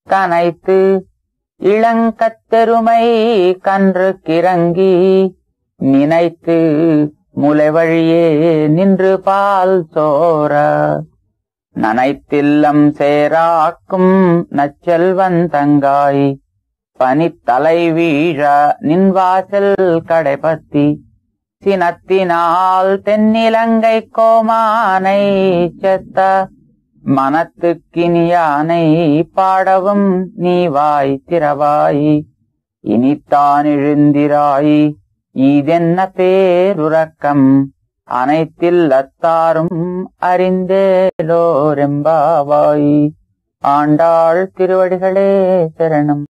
கனைத்து இளங்கத்தெருமை கன்று கிறங்கி நினைத்து முலை வழியே நின்று பால் சோர நனைத்தில்லம் சேராக்கும் நச்செல்வந்தங்காய் பனித்தலை வீழ நின் வாசல் கடைபத்தி சினத்தினால் தென்னிலங்கை கோமானை செத்த மனத்துக்கினியானை பாடவும் நீ வாய் திறவாய் இனித்தான் எழுந்திராய் இதென்ன பேருறக்கம் அனைத்தில் அத்தாரும் அறிந்தேலோரெம்பாவாய் ஆண்டாள் திருவடிகளே சரணம்